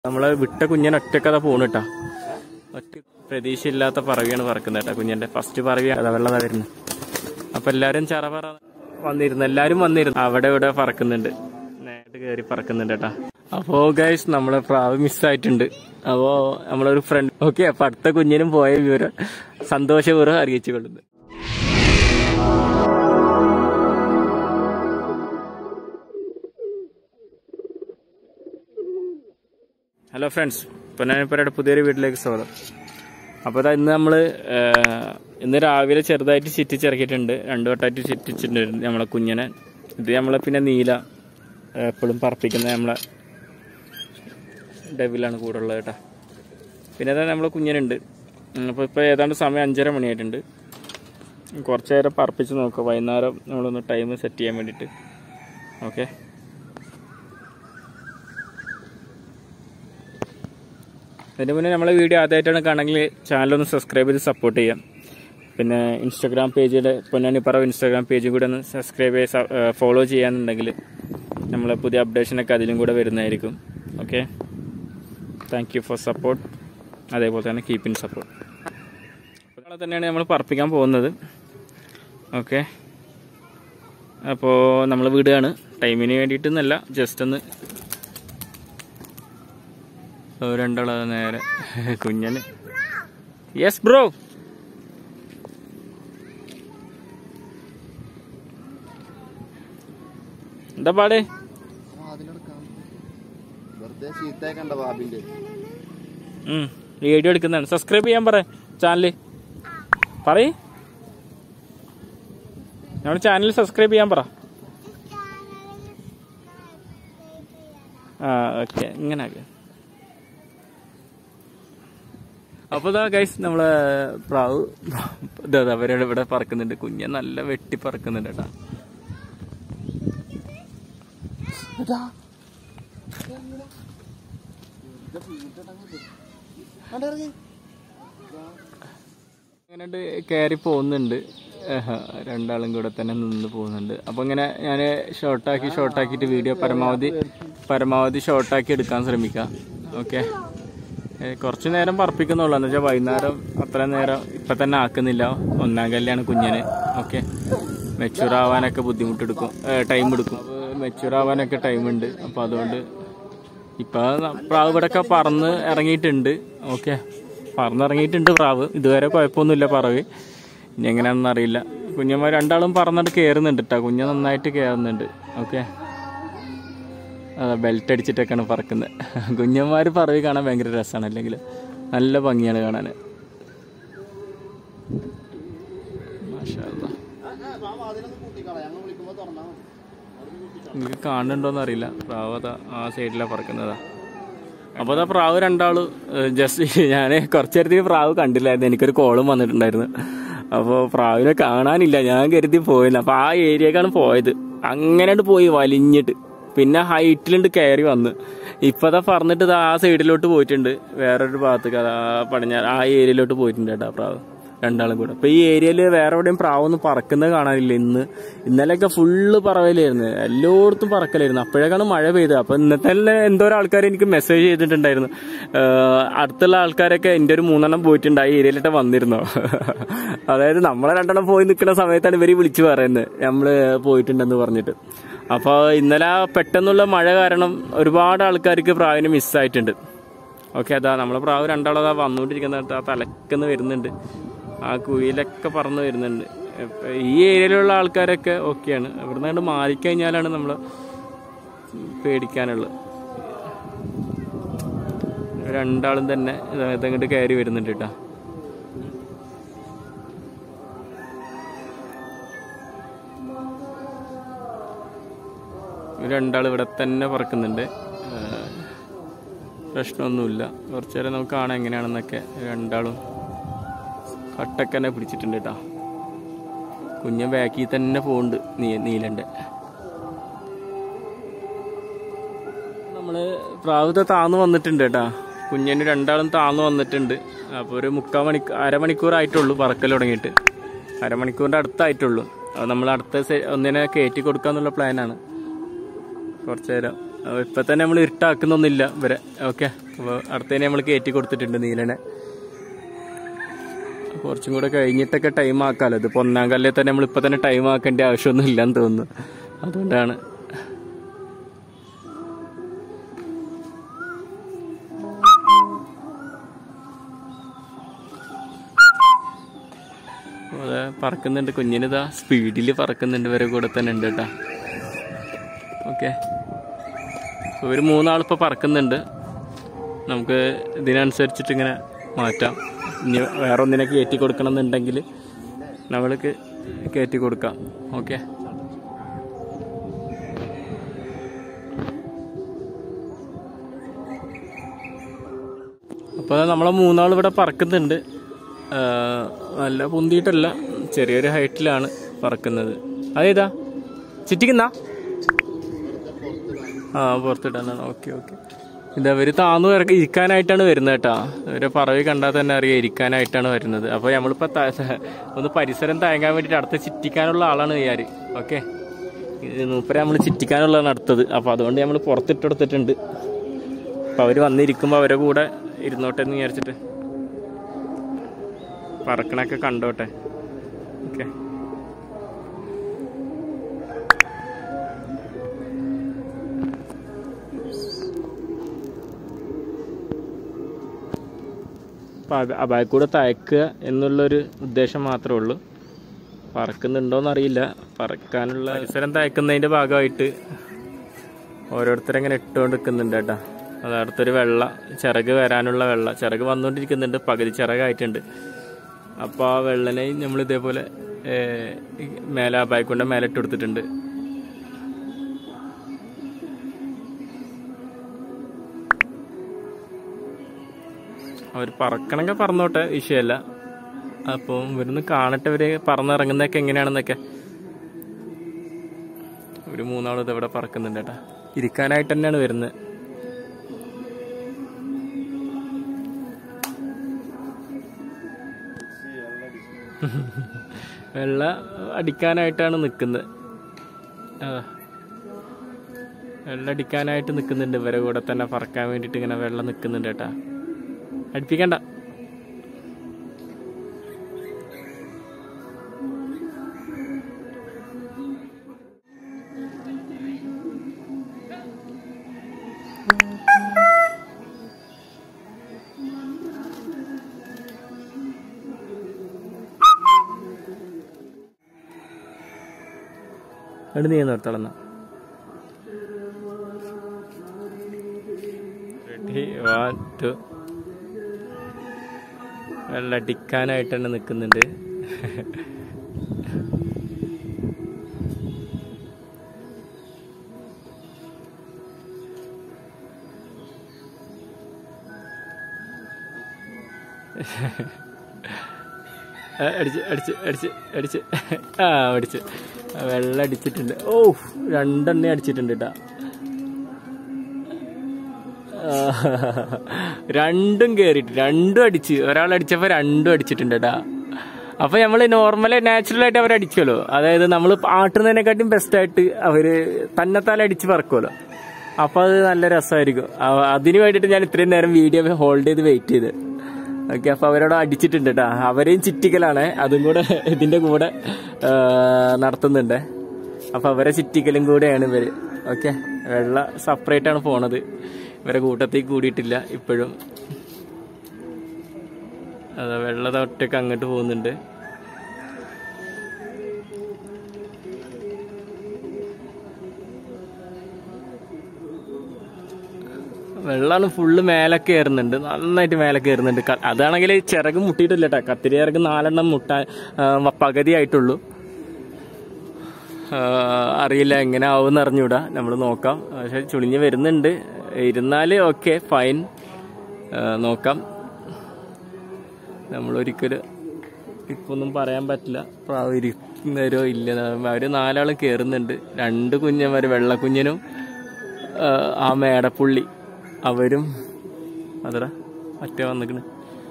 നമ്മളെ വിട്ട കുഞ്ഞൻ ഒറ്റക്കഥ പോണിട്ടാ ഒറ്റ പ്രതീക്ഷയില്ലാത്ത പറവിയാണ് പറക്കുന്നത് കേട്ടാ കുഞ്ഞന്റെ ഫസ്റ്റ് പറവി അതാ വെള്ളം വരുന്നു അപ്പൊ എല്ലാരും ചറപറ വന്നിരുന്നു എല്ലാരും വന്നിരുന്നു അവിടെ ഇവിടെ പറക്കുന്നുണ്ട് നേരിട്ട് കയറി പറക്കുന്നുണ്ട് കേട്ടാ അപ്പോ ഗൈസ് നമ്മളെ പ്രാവ് മിസ്സായിട്ടുണ്ട് അപ്പോ നമ്മളൊരു ഫ്രണ്ട് ഓക്കെ അപ്പൊ അടുത്ത കുഞ്ഞിനും പോയ വിവരം സന്തോഷപൂർവ്വം അറിയിച്ചു കൊള്ളുന്നു ഹലോ ഫ്രണ്ട്സ് പൊന്നാനിപ്പുരയുടെ പുതിയൊരു വീട്ടിലേക്ക് സ്വാഗതം അപ്പോൾ ഇതാ ഇന്ന് നമ്മൾ ഇന്ന് രാവിലെ ചെറുതായിട്ട് ചിറ്റിച്ചിറക്കിയിട്ടുണ്ട് രണ്ടു വട്ടമായിട്ട് ചിറ്റിച്ചിട്ടുണ്ട് നമ്മളെ കുഞ്ഞനെ ഇത് നമ്മളെ പിന്നെ നീല എപ്പോഴും പറപ്പിക്കുന്ന നമ്മളെ ഡെവിലാണ് കൂടെ ഉള്ളത് കേട്ടോ പിന്നെ അതാ നമ്മളെ കുഞ്ഞനുണ്ട് അപ്പോൾ ഇപ്പോൾ ഏതാണ്ട് സമയം അഞ്ചര മണിയായിട്ടുണ്ട് കുറച്ച് നേരം പറപ്പിച്ച് നോക്കുക വൈകുന്നേരം നമ്മളൊന്ന് ടൈം സെറ്റ് ചെയ്യാൻ വേണ്ടിയിട്ട് ഓക്കെ അതിന് മുന്നേ നമ്മളെ വീഡിയോ ആദ്യമായിട്ടാണ് കാണണമെങ്കിൽ ചാനലൊന്ന് സബ്സ്ക്രൈബ് ചെയ്ത് സപ്പോർട്ട് ചെയ്യാം പിന്നെ ഇൻസ്റ്റാഗ്രാം പേജിൽ പൊന്നാനിപ്പറവ് ഇൻസ്റ്റാഗ്രാം പേജും കൂടെ ഒന്ന് സബ്സ്ക്രൈബ് ചെയ്ത് ഫോളോ ചെയ്യാന്നുണ്ടെങ്കിൽ നമ്മളെ പുതിയ അപ്ഡേഷനൊക്കെ അതിലും കൂടെ വരുന്നതായിരിക്കും okay thank you for support അതേപോലെ തന്നെ കീപ്പ് ഇൻ സപ്പോർട്ട് നാളെ തന്നെയാണ് നമ്മൾ പറപ്പിക്കാൻ പോകുന്നത് ഓക്കെ അപ്പോൾ നമ്മൾ വിടുകയാണ് ടൈമിന് വേണ്ടിയിട്ടൊന്നല്ല ജസ്റ്റ് ഒന്ന് രണ്ടാളെ നേരെ കുഞ്ഞന് യെസ് ബ്രോ എന്താ പാട് വെറുതെ ചീത്തയാക്കണ്ട ബാബിന്റെ ഉം, വീഡിയോ എടുക്കുന്നതാണ് സബ്സ്ക്രൈബ് ചെയ്യാൻ പറ ചാനല് പറയ് നമ്മുടെ ചാനൽ സബ്സ്ക്രൈബ് ചെയ്യാൻ പറ ആ ഓക്കെ ഇങ്ങനെ ആക്ക്. അപ്പൊ ഇതാ ഗൈസ് നമ്മളെ പ്രാവ് ഇതാ ഇതാ അവരുടെ ഇവിടെ പറക്കുന്നുണ്ട് കുഞ്ഞ നല്ല വെട്ടി പറക്കുന്നുണ്ട് കേട്ടാ അങ്ങനെ കയറി പോകുന്നുണ്ട് ആഹാ, രണ്ടാളും കൂടെ തന്നെ നിന്ന് പോകുന്നുണ്ട് അപ്പൊ ഇങ്ങനെ ഞാൻ ഷോർട്ടാക്കി ഷോർട്ടാക്കിയിട്ട് വീഡിയോ പരമാവധി പരമാവധി ഷോർട്ടാക്കി എടുക്കാൻ ശ്രമിക്കാം ഓക്കെ കുറച്ച് നേരം പറപ്പിക്കുന്നുള്ളൂ എന്ന് വെച്ചാൽ വൈകുന്നേരം അത്ര നേരം ഇപ്പൊ തന്നെ ആക്കുന്നില്ല ഒന്നാം കല്യാണ് കുഞ്ഞിന് ഓക്കെ മെച്ചൂർ ആവാനൊക്കെ ബുദ്ധിമുട്ടെടുക്കും ടൈം എടുക്കും മെച്ചൂർ ആവാനൊക്കെ ടൈം ഉണ്ട് അപ്പൊ അതുകൊണ്ട് ഇപ്പൊ പ്രാവ് ഇവിടെയൊക്കെ പറന്ന് ഇറങ്ങിയിട്ടുണ്ട് ഓക്കെ പറന്നിറങ്ങിയിട്ടുണ്ട് പ്രാവ് ഇതുവരെ കുഴപ്പമൊന്നുമില്ല പറവ് ഇനി എങ്ങനെയാണെന്ന് അറിയില്ല കുഞ്ഞന്മാർ രണ്ടാളും പറന്നിട്ട് കയറുന്നുണ്ട് കേട്ടോ കുഞ്ഞ് നന്നായിട്ട് കയറുന്നുണ്ട് ഓക്കെ അതാ ബെൽറ്റ് അടിച്ചിട്ടൊക്കെയാണ് പറക്കുന്നത് കുഞ്ഞന്മാർ പറവി കാണാൻ ഭയങ്കര രസമാണ് അല്ലെങ്കിൽ നല്ല ഭംഗിയാണ് കാണാൻ മാഷാ അല്ലാ. നിങ്ങൾക്ക് കാണുന്നുണ്ടോന്ന് അറിയില്ല പ്രാവ് അതാ ആ സൈഡിലാണ് പറക്കുന്നതാ അപ്പോൾ അതാ പ്രാവ് രണ്ടാള് ജസ്റ്റ് ഞാൻ കുറച്ച് നേരത്തിന് പ്രാവ് കണ്ടില്ലായിരുന്നു എനിക്കൊരു കോളും വന്നിട്ടുണ്ടായിരുന്നു അപ്പോൾ പ്രാവിനെ കാണാനില്ല ഞാൻ കരുതി പോയില്ല അപ്പോൾ ആ ഏരിയക്കാണ് പോയത് അങ്ങനെ പോയി വലിഞ്ഞിട്ട് പിന്നെ ഹൈറ്റിലുണ്ട് കയറി വന്ന് ഇപ്പതാ പറഞ്ഞിട്ട് ദാ ആ സൈഡിലോട്ട് പോയിട്ടുണ്ട് വേറൊരു ഭാഗത്തേക്ക് അതാ പടിഞ്ഞാറ് ആ ഏരിയയിലോട്ട് പോയിട്ടുണ്ട് കേട്ടോ ആ പ്രാവ് രണ്ടാളും കൂടെ അപ്പൊ ഈ ഏരിയയിൽ വേറെ എവിടെയും പ്രാവൊന്നും പറക്കുന്നത് കാണാനില്ല ഇന്ന് ഇന്നലെയൊക്കെ ഫുള്ള് പറവലായിരുന്നു എല്ലായിടത്തും പറക്കലായിരുന്നു അപ്പോഴേക്കാണ് മഴ പെയ്തത് അപ്പൊ ഇന്നത്തെ തന്നെ എന്തോരം ആൾക്കാർ എനിക്ക് മെസ്സേജ് ചെയ്തിട്ടുണ്ടായിരുന്നു ആഹ് അടുത്തുള്ള ആൾക്കാരൊക്കെ എൻ്റെ ഒരു മൂന്നെണ്ണം പോയിട്ടുണ്ട് ആ ഏരിയയിലിട്ട് വന്നിരുന്നോ അതായത് നമ്മളെ രണ്ടെണ്ണം പോയി നിൽക്കുന്ന സമയത്താണ് ഇവര് വിളിച്ചു പറയുന്നത് നമ്മള് പോയിട്ടുണ്ടെന്ന് പറഞ്ഞിട്ട് അപ്പോൾ ഇന്നലെ ആ പെട്ടെന്നുള്ള മഴ കാരണം ഒരുപാട് ആൾക്കാർക്ക് പ്രാവിനെ മിസ്സായിട്ടുണ്ട് ഓക്കെ അതാ നമ്മളെ പ്രാവ് രണ്ടാളതാ വന്നുകൊണ്ടിരിക്കുന്ന ആ തലക്കെന്ന് വരുന്നുണ്ട് ആ കുയിലൊക്കെ പറന്ന് വരുന്നുണ്ട് ഇപ്പൊ ഈ ഏരിയയിലുള്ള ആൾക്കാരൊക്കെ ഓക്കെയാണ് ഇവിടുന്ന് കണ്ട് മാറിക്കഴിഞ്ഞാലാണ് നമ്മൾ പേടിക്കാനുള്ളത് രണ്ടാളും തന്നെ ഇതങ്ങോട്ട് കയറി വരുന്നുണ്ട് കേട്ടോ രണ്ടാൾ ഇവിടെ തന്നെ പറക്കുന്നുണ്ട് ഏഹ് പ്രശ്നമൊന്നുമില്ല കുറച്ചു നേരം നമുക്ക് കാണാം എങ്ങനെയാണെന്നൊക്കെ രണ്ടാളും കട്ടൊക്കെ തന്നെ പിടിച്ചിട്ടുണ്ട് കേട്ടോ കുഞ്ഞൻ ബാക്കിൽ തന്നെ പോകുന്നുണ്ട് നീ നീലൻ്റെ നമ്മള് പ്രാവത്തെ താന്ന് വന്നിട്ടുണ്ട് കേട്ടാ കുഞ്ഞന് രണ്ടാളും താന്ന് വന്നിട്ടുണ്ട് അപ്പോൾ ഒരു മുക്കാൽ മണിക്കൂർ അരമണിക്കൂറായിട്ടുള്ളൂ പറക്കൽ തുടങ്ങിയിട്ട് അരമണിക്കൂറിൻ്റെ അടുത്തായിട്ടുള്ളൂ അത് നമ്മൾ അടുത്ത സെ- ഒന്നിനെ കയറ്റി കൊടുക്കാന്നുള്ള പ്ലാനാണ് കുറച്ചു നേരം അപ്പോൾ ഇപ്പം തന്നെ നമ്മൾ ഇരുട്ടാക്കുന്നൊന്നുമില്ല ഇവരെ ഓക്കെ അപ്പോൾ അടുത്തതിനെ നമ്മൾ കയറ്റി കൊടുത്തിട്ടുണ്ട് നീലനെ കുറച്ചും കൂടെ കഴിഞ്ഞിട്ടൊക്കെ ടൈം ആക്കാമല്ലോ ഇത് ഒന്നാം കല്ലിൽ തന്നെ നമ്മൾ ഇപ്പം തന്നെ ടൈം ആക്കേണ്ട ആവശ്യമൊന്നും ഇല്ലെന്ന് തോന്നുന്നു അതുകൊണ്ടാണ് അതെ പറക്കുന്നുണ്ട് കുഞ്ഞിനിതാ സ്പീഡിൽ പറക്കുന്നുണ്ട് ഇവരെ കൂടെ തന്നെ ഉണ്ട് കേട്ടോ ഓക്കെ ഇവർ മൂന്നാളിപ്പോൾ പറക്കുന്നുണ്ട് നമുക്ക് ഇതിനനുസരിച്ചിട്ട് ഇങ്ങനെ മാറ്റാം ഇനി വേറെ ഒന്നിനെ കയറ്റി കൊടുക്കണം എന്നുണ്ടെങ്കിൽ നമ്മൾക്ക് കയറ്റി കൊടുക്കാം ഓക്കെ അപ്പോൾ നമ്മളെ മൂന്നാൾ ഇവിടെ പറക്കുന്നുണ്ട് ആ, നല്ല പൊന്തിയിട്ടല്ല ചെറിയൊരു ഹൈറ്റിലാണ് പറക്കുന്നത് അതേതാ ചിറ്റിക്കുന്നാ ആ പുറത്തിടാനാണ് ഓക്കെ ഓക്കെ ഇത് അവര് താന്നു ഇറക്കി ഇരിക്കാനായിട്ടാണ് വരുന്നത് കേട്ടാ അവരെ പറവി കണ്ടാൽ തന്നെ അറിയാം ഇരിക്കാനായിട്ടാണ് വരുന്നത് അപ്പൊ നമ്മളിപ്പോ ത- ഒന്ന് പരിസരം തയങ്ങാൻ വേണ്ടിട്ട് അടുത്ത് ചിറ്റിക്കാനുള്ള ആളാണ് ചെയ്യാറ് ഓക്കെ മൂപ്പരെ നമ്മൾ ചിറ്റിക്കാനുള്ളതാണ് അടുത്തത് അപ്പൊ അതുകൊണ്ട് നമ്മൾ പുറത്തിട്ടെടുത്തിട്ടുണ്ട് അപ്പൊ അവര് വന്നിരിക്കുമ്പോ അവരെ കൂടെ ഇരുന്നോട്ടെ എന്ന് വിചാരിച്ചിട്ട് പറക്കണൊക്കെ കണ്ടോട്ടെ ഓക്കെ അപ്പം അത് അബായ കൂടെ തയക്കുക എന്നുള്ളൊരു ഉദ്ദേശം മാത്രമേ ഉള്ളൂ പറക്കുന്നുണ്ടോന്ന് അറിയില്ല പറക്കാനുള്ള പരിസരം തയക്കുന്നതിന്റെ ഭാഗമായിട്ട് ഓരോരുത്തരങ്ങനെ ഇട്ടുകൊണ്ട് നിൽക്കുന്നുണ്ട് കേട്ടോ അത് അടുത്തൊരു വെള്ള ചിറക് വരാനുള്ള വെള്ള ചിറക് വന്നുകൊണ്ടിരിക്കുന്നുണ്ട് പകുതി ചിറകായിട്ടുണ്ട് അപ്പോൾ ആ വെള്ളനെ നമ്മൾ ഇതേപോലെ ഏഹ്, ഈ മേലെ അബായക്കൊണ്ട് മേലെ ഇട്ട് കൊടുത്തിട്ടുണ്ട് അവർ പറക്കണമെങ്കിൽ പറന്നോട്ടെ വിഷയമല്ല അപ്പം ഇവിടുന്ന് കാണട്ടെ ഇവര് പറന്നിറങ്ങുന്നതൊക്കെ എങ്ങനെയാണെന്നൊക്കെ ഒരു മൂന്നാളും ഇതവിടെ പറക്കുന്നുണ്ട് കേട്ടാ ഇരിക്കാനായിട്ട് തന്നെയാണ് വരുന്നത് വെള്ള അടിക്കാനായിട്ടാണ് നിൽക്കുന്നത് വെള്ളം അടിക്കാനായിട്ട് നിൽക്കുന്നുണ്ട് ഇവരെ കൂടെ തന്നെ പറക്കാൻ വേണ്ടിയിട്ട് ഇങ്ങനെ വെള്ളം നിൽക്കുന്നുണ്ട് കേട്ടാ അടുപ്പിക്കണ്ട എടു നീ നിർത്തളന്ന റെഡി വൺ ടു വെള്ളടിക്കാനായിട്ട് തന്നെ നിൽക്കുന്നുണ്ട് ആ, അടിച്ച് അടിച്ച് അടിച്ച് അടിച്ച് ആ അടിച്ച് ആ, വെള്ളം അടിച്ചിട്ടുണ്ട് ഓ രണ്ടെണ്ണേ അടിച്ചിട്ടുണ്ട് കേട്ടാ ആ, രണ്ടും കേറിയിട്ട് രണ്ടും അടിച്ച് ഒരാൾ അടിച്ചപ്പോ രണ്ടും അടിച്ചിട്ടുണ്ട് കേട്ടാ അപ്പൊ നമ്മള് നോർമലി നാച്ചുറൽ ആയിട്ട് അവർ അടിക്കുമല്ലോ അതായത് നമ്മൾ ആട്ടുന്നതിനെക്കാട്ടും ബെസ്റ്റ് ആയിട്ട് അവര് തന്നെത്താലെ അടിച്ച് പറക്കുമല്ലോ അപ്പൊ അത് നല്ല രസമായിരിക്കും അ- അതിന് വേണ്ടിയിട്ട് ഞാൻ ഇത്രയും നേരം വീഡിയോ ഹോൾഡ് ചെയ്ത് വെയിറ്റ് ചെയ്ത് ഓക്കെ അപ്പൊ അവരോട് അടിച്ചിട്ടുണ്ട് കേട്ടാ അവരെയും ചിറ്റിക്കലാണ് അതും കൂടെ ഇതിന്റെ കൂടെ ആ, നടത്തുന്നുണ്ട് അപ്പൊ അവരെ ചിറ്റിക്കലും കൂടെയാണ് ഇവര് ഓക്കെ വെള്ള സെപ്പറേറ്റ് ആണ് പോണത് ഇവരെ കൂട്ടത്തിൽ കൂടിയിട്ടില്ല ഇപ്പോഴും അതാ വെള്ള തൊട്ടൊക്കെ അങ്ങോട്ട് പോകുന്നുണ്ട് വെള്ളമാണ് ഫുള്ള് മേലെ കയറുന്നുണ്ട് നന്നായിട്ട് മേലെ കയറുന്നുണ്ട് ക- അതാണെങ്കിൽ ചിറക് മുട്ടിയിട്ടില്ല കേട്ടോ കത്തിരി ചിറക് നാലെണ്ണം മുട്ട ആ, പകുതി ആയിട്ടുള്ളൂ ആ, അറിയില്ല എങ്ങനെ ആവും അറിഞ്ഞൂടാ നമ്മൾ നോക്കാം പക്ഷെ ചുളിഞ്ഞ് വരുന്നുണ്ട് ഇരുന്നാല് ഓക്കെ ഫൈൻ നോക്കാം നമ്മളൊരിക്കലും ഇപ്പൊ ഒന്നും പറയാൻ പറ്റില്ല പ്രാവ് ഇരിക്കുന്നവരോ ഇല്ല അവര് നാലാളും കയറുന്നുണ്ട് രണ്ട് കുഞ്ഞന്മാര് വെള്ളക്കുഞ്ഞനും ആ, ആ മേടപ്പുള്ളി അവരും അതടാ മറ്റേ വന്നിക്കണ്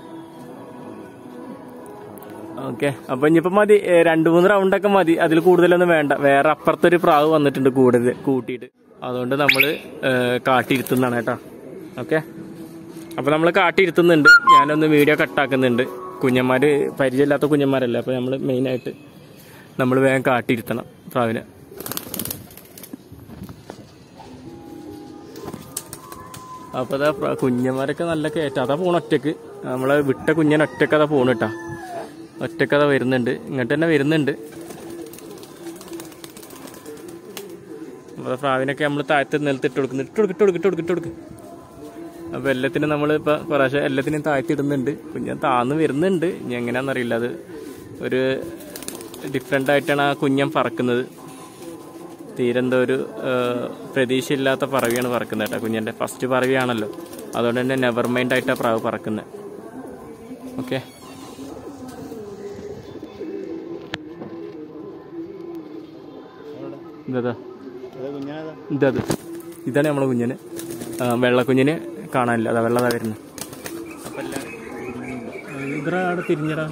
ഓക്കെ അപ്പൊ ഇനിയിപ്പോ മതി ഏ, രണ്ട് മൂന്ന് റൗണ്ടൊക്കെ മതി അതിൽ കൂടുതലൊന്നും വേണ്ട വേറെ അപ്പുറത്തൊരു പ്രാവ് വന്നിട്ടുണ്ട് കൂടുതൽ കൂട്ടിയിട്ട് അതുകൊണ്ട് നമ്മൾ കാട്ടിയിരുത്തുന്നതാണ് കേട്ടോ ഓക്കെ അപ്പോൾ നമ്മൾ കാട്ടിയിരുത്തുന്നുണ്ട് ഞാനൊന്ന് വീഡിയോ കട്ടാക്കുന്നുണ്ട് കുഞ്ഞന്മാർ പരിചയമില്ലാത്ത കുഞ്ഞന്മാരല്ലേ അപ്പോൾ നമ്മൾ മെയിനായിട്ട് നമ്മൾ വേഗം കാട്ടിയിരുത്തണം പ്രാവിനെ അപ്പോൾ അതാ പ്ര- കുഞ്ഞന്മാരൊക്കെ നല്ല കയറ്റം അതാ പോണ ഒറ്റക്ക് നമ്മളെ വിട്ട കുഞ്ഞൻ ഒറ്റക്ക് അതാ പോണ കേട്ടാ ഒറ്റക്ക് അതാ വരുന്നുണ്ട് ഇങ്ങോട്ട് തന്നെ വരുന്നുണ്ട് അപ്പോൾ പ്രാവിനൊക്കെ നമ്മൾ താഴത്ത് നിലത്ത് ഇട്ട് കൊടുക്കുന്നു ഇട്ട് കൊടുക്ക് ഇട്ട് കൊടുക്ക് ഇട്ട് കൊടുക്ക് ഇട്ട് കൊടുക്ക് അപ്പോൾ എല്ലാത്തിനും നമ്മൾ ഇപ്പോൾ പ്രാവശ്യം എല്ലാത്തിനും താഴ്ത്തിടുന്നുണ്ട് കുഞ്ഞൻ താന്ന് വരുന്നുണ്ട് ഇനി എങ്ങനെയാണെന്നറിയില്ല അത് ഒരു ഡിഫറെൻ്റ് ആയിട്ടാണ് ആ കുഞ്ഞൻ പറക്കുന്നത് തീരെന്തോ ഒരു ആ, പ്രതീക്ഷയില്ലാത്ത പറവിയാണ് പറക്കുന്നത് കേട്ടോ കുഞ്ഞൻ്റെ ഫസ്റ്റ് പറവിയാണല്ലോ അതുകൊണ്ട് തന്നെ നെവർ മൈൻഡ് ആയിട്ടാണ് പ്രാവ് പറക്കുന്നത് ഓക്കെ ഇതാ കുഞ്ഞാതാ ഇതത് ഇതാണ് നമ്മളെ കുഞ്ഞിന് ആ, വെള്ളക്കുഞ്ഞിന് കാണാനില്ല അതാ വെള്ളതാ വരുന്നത് അപ്പം എല്ലാവരും ഇതറ അവിടെ തിരിഞ്ഞടാ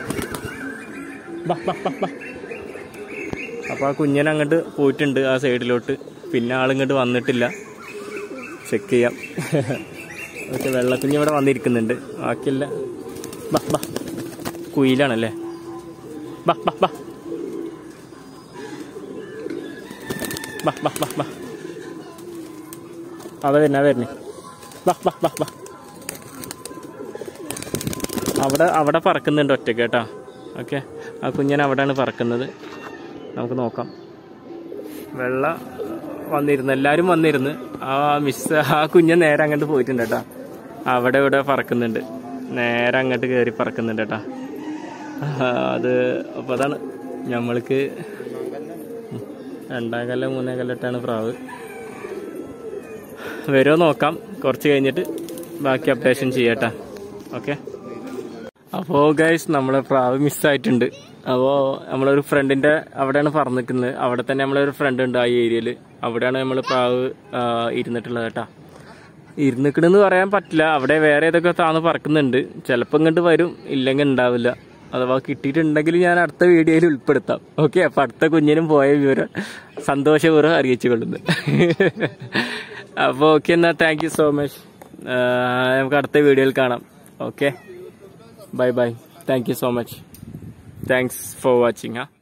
ബാ ബാ ബാ ബാ അപ്പോൾ ആ കുഞ്ഞിനെ അങ്ങോട്ട് പോയിട്ടുണ്ട് ആ സൈഡിലോട്ട് പിന്നെ ആളിങ്ങോട്ട് വന്നിട്ടില്ല ചെക്ക് ചെയ്യാം പക്ഷെ വെള്ളക്കുഞ്ഞ് ഇവിടെ വന്നിരിക്കുന്നുണ്ട് ബാക്കിയല്ല ബാ ബാ കുയിലാണല്ലേ ബാ ബാ ബാ ബാ ബാ ബാ ബാ അതെ വരുന്ന വരുന്നേ ബാ ബാ ബാ ബാ അവിടെ അവിടെ പറക്കുന്നുണ്ട് ഒറ്റയ്ക്ക് കേട്ടാ ഓക്കെ ആ കുഞ്ഞൻ അവിടെയാണ് പറക്കുന്നത് നമുക്ക് നോക്കാം വെള്ള വന്നിരുന്നു എല്ലാവരും വന്നിരുന്ന് ആ മിസ് ആ കുഞ്ഞൻ നേരെ അങ്ങോട്ട് പോയിട്ടുണ്ട് കേട്ടാ അവിടെ ഇവിടെ പറക്കുന്നുണ്ട് നേരെ അങ്ങോട്ട് കയറി പറക്കുന്നുണ്ട് കേട്ടാ ആ, അത് അപ്പോൾ അതാണ് നമ്മൾക്ക് രണ്ടാം കല്ല മൂന്നാം കല്ലിട്ടാണ് പ്രാവ് വരുമോ നോക്കാം കുറച്ച് കഴിഞ്ഞിട്ട് ബാക്കി അപ്ഡേഷൻ ചെയ്യട്ടാ ഓക്കെ അപ്പോൾ ഗൈസ് നമ്മളെ പ്രാവ് മിസ്സായിട്ടുണ്ട് അപ്പോൾ നമ്മളൊരു ഫ്രണ്ടിന്റെ അവിടെയാണ് പറഞ്ഞിരിക്കുന്നത് അവിടെ തന്നെ നമ്മളൊരു ഫ്രണ്ട് ഉണ്ട് ആ ഏരിയയിൽ അവിടെയാണ് നമ്മൾ പ്രാവ് ആ, ഇരുന്നിട്ടുള്ളത് കേട്ടാ ഇരുന്നിക്കണെന്ന് പറയാൻ പറ്റില്ല അവിടെ വേറെ ഏതൊക്കെ താന്ന് പറക്കുന്നുണ്ട് ചിലപ്പോൾ ഇങ്ങോട്ട് വരും ഇല്ലെങ്കിൽ ഉണ്ടാവില്ല അഥവാ കിട്ടിയിട്ടുണ്ടെങ്കിൽ ഞാൻ അടുത്ത വീഡിയോയിൽ ഉൾപ്പെടുത്താം ഓക്കെ അപ്പം അടുത്ത കുഞ്ഞിനും പോയ വിവരം സന്തോഷപൂർവ്വം അറിയിച്ചു കൊള്ളുന്നു അപ്പോൾ ഓക്കെ എന്നാൽ താങ്ക് യു സോ മച്ച് നമുക്ക് അടുത്ത വീഡിയോയിൽ കാണാം okay bye bye thank you so much thanks for watching ആ